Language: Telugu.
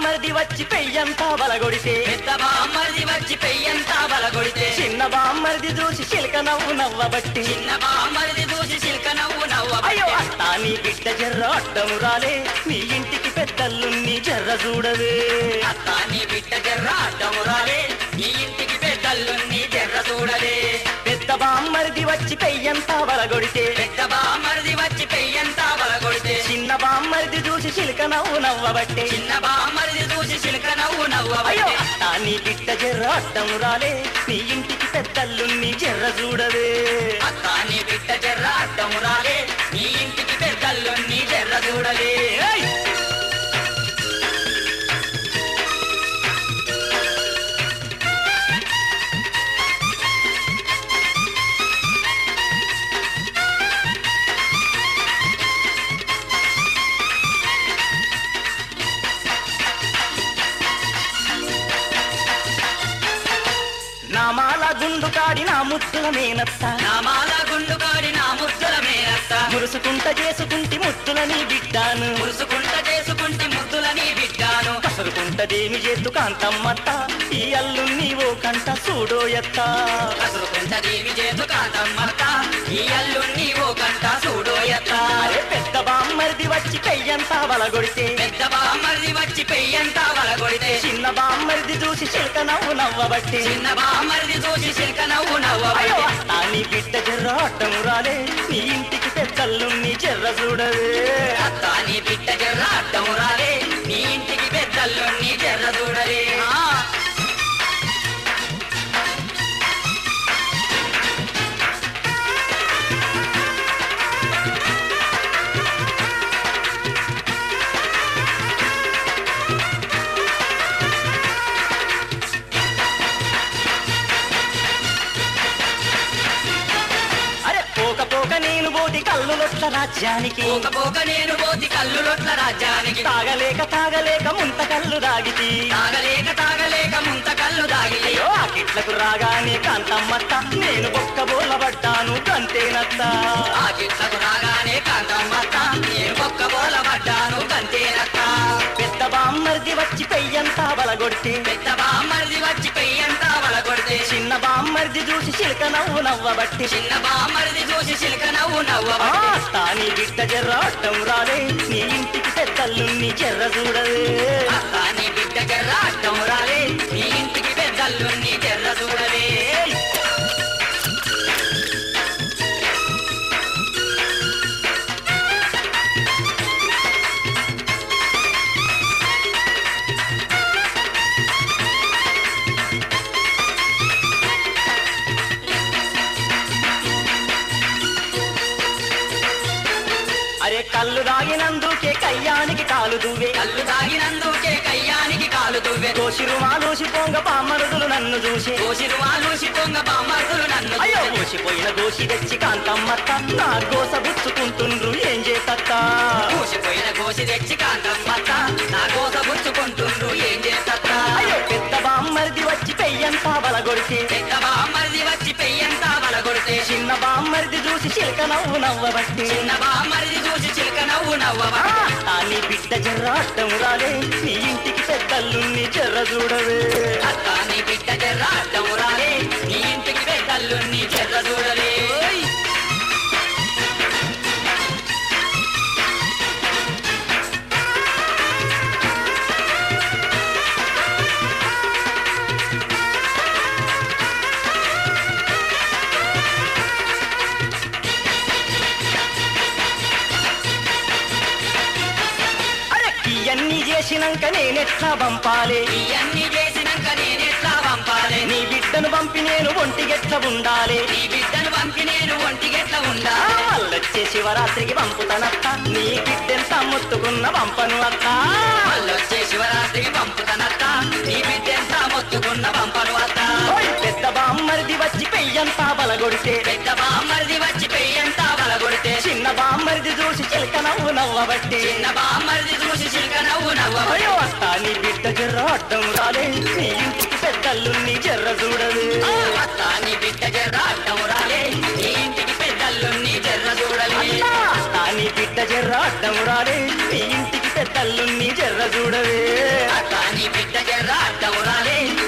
బామ్మరిది వచ్చి పెయ్యంతా బలగొడితే పెద్ద బామ్మరిది వచ్చి పెయ్యంతా బలగొడితే చిన్న బామ్మరిది చూసి చిలక నవ్వు నవ్వబట్టి చిన్న బామ్మరిది చూసి చిలక నవ్వు నవ్వ అయ్యో అత్తా నీ బిడ్డ జర్ర అడ్డము రాలే నీ ఇంటికి పెద్దల్లు నీ జర్ర చూడవే అత్త నీ బిడ్డ జర్ర అడ్డము రాలే నీ ఇంటికి పెద్దల్లు నీ జర్ర చూడలే పెద్ద బామ్మరిది వచ్చి పెయ్యంతా బలగొడితే పెద్ద బామ్మరిది వచ్చి పెయ్యంతా బలగొడితే చిన్న బామ్మరిది చూసి చిలక నవ్వు నవ్వబట్టే చిన్న బామ్మరిది చూసి చిలక నవ్వు నవ్వ అయ్యో అత్తా నీ బిడ్డ జర్ర అడ్డము రాలే నీ ఇంటికి పెద్దల్లు నీ జర్ర చూడవే అత్త నీ బిడ్డ జర్ర అడ్డము రాలే నీ ఇంటికి పెద్దల్లు నీ జర్ర చూడలే ఏయ్! నామాల గుండు కాడి నా ముద్దుల మేనత్త నా మాల గుండు కాడి నా ముద్దుల మేనత్త మురుసుకుంట చేసుకుంటి ముద్దుల నీ బిడ్డాను మురుసుకుంట చేసుకుంటే ముద్దుల నీ బిడ్డాను కసరుకుంటదేమి చేతు కాంతమ్మత్త ఈ అల్లు నీవో కంట చూడోయత్త కసురుకుంట దేవి చేతు కాంతమ్మత్త ఈ అల్లుణ్ణి ఓ కంట చూడోయత్త అరే పెద్ద బామ్మరిది వచ్చి పెయ్యంతా బలగొడితే పెద్ద బామ్మరిది వచ్చి పెయ్యంతా వలగొడితే చిన్న బామ్మరిది చూసి చిలక నవ్వు నవ్వబట్టి చిన్న బామ్మరిది చూసి చిలక నవ్వు అయ్యో నవ్వ అత్తా నీ బిడ్డ జర్ర అడ్డము రాలే నీ ఇంటికి పెద్దల్లు నీ చెర్ర చూడవే అత్త నీ బిడ్డ జర్ర అడ్డము రాలే నీ ఇంటికి పెద్దల్లుణ్ణి జర్ర చూడలే ఆ, అరే పోక పోక నేను పోతి కళ్ళు లొట్ల రాజ్యానికి పోక పోక నేను పోతి కళ్ళు రొట్ల రాజ్యానికి తాగలేక తాగలేక ముంత కళ్ళు దాగితి తాగలేక తాగలేక ముంత కళ్ళు దాగిలే అయ్యో ఆ కిట్లకు రాగానే కాంతమ్మత్త నేను బొక్క బోలబడ్డాను కంతేనత్త ఆ గిట్లకు రాగానే కాంతమ్మత్త నేను ఒక్క బోల పడ్డాను కంతేనక్క పెద్ద బామ్మరిది వచ్చి పెయ్యంతా బలగొడితే పెద్ద బామ్మరిది వచ్చి పెయ్యంతా వలగొడితే చిన్న బామ్మరిది చూసి చిలక నవ్వు నవ్వబట్టి చిన్న బామ్మరిది చూసి చిలక నవ్వు నవ్వ ఆ తాని బిడ్డ జర్ర అడ్డం రాలే నీ ఇంటికి పెద్దల్లు నీ చెర్ర చూడవే అత్త నీ బిడ్డ జర్ర అడ్డం రాలే నీ ఇంటికి పెద్దల్లు నీ జర్ర చూడలే అరే కళ్ళు దాగినందుకే కయ్యానికి కాలు దువ్వే కళ్ళు తాగినందుకే కయ్యానికి కాలు తువ్వె దోషిరు మాలోసి పొంగ పామరుదులు నన్ను చూసి కోసిరు వాలూసి పొంగ బామ్మర్దులు నన్ను అయ్యో మోసిపోయిన దోషి తెచ్చి కాంతమ్మత్త నా గోస బుచ్చుకుంటుండ్రు ఏం చేతత్త కూసిపోయిన కోసి తెచ్చి కాంతమ్మత్త నా కోస పుచ్చుకుంటుండ్రు ఏం చేస్తా అయ్యో పెద్ద బామ్మరిది వచ్చి పెయ్యంతా బలగొడితే పెద్ద బామ్మరిది వచ్చి పెయ్యంతా వలగొడితే చిన్న బామ్మరిది చూసి చిలక నవ్వు నవ్వబట్టి చిన్న బామ్మరిది చూసి చిలక నవ్వు నవ్వవ ఆ నీ బిడ్డ జర్ర అడ్డం రాలే నీ ఇంటికి పెద్దల్లు నీ జర్ర చూడవే అత్త నీ బిడ్డ జర్ర అడ్డము రాలే నీ ఇంటికి పెద్దల్లు నీ జర్ర చూడలే అరే ఇవన్నీ చేసినాక నేనెట్లా పంపాలే ఇవన్నీ చేసినాక నేనెట్లా పంపాలి నీ బిడ్డను పంపి నేను ఒంటిగెట్ల ఉండాలి నీ బిడ్డను పంపి నేను ఒంటిగెట్ల ఆ, ఉండా మళ్ళొచ్చే శివరాత్రికి పంపుతానత్త నీ బిడ్డెంత మొత్తుకున్న పంపను అత్త మళ్ళొచ్చే శివరాత్రికి పంపుతానత్త నీ బిడ్డెంత మొత్తుకున్న పంపను అత్త ఓయ్ పెద్ద బామ్మరిది వచ్చి పెయ్యంతా బలగొడితే పెద్ద బామ్మరిది వచ్చి పెయ్యంతా వలగొడితే చిన్న బామ్మరిది చూసి చిలక నవ్వు నవ్వబట్టి చిన్న బామ్మరిది చూసి చిలక నవ్వు నవ్వ అయ్యో అత్త నీ బిడ్డ జర్ర అడ్డం రాలే నీ ఇంటికి పెద్దల్లు నీ జర్ర చూడవే అత్త నీ బిడ్డ జర్ర అడ్డం రాలే నీ ఇంటికి పెద్దల్లు నీ జర్ర చూడలే అత్త నీ బిడ్డ జర్ర అడ్డం రాలే నీ ఇంటికి పెద్దల్లు నీ జర్ర చూడవే అక్క నీ బిడ్డ జర్ర అడ్డమురాలే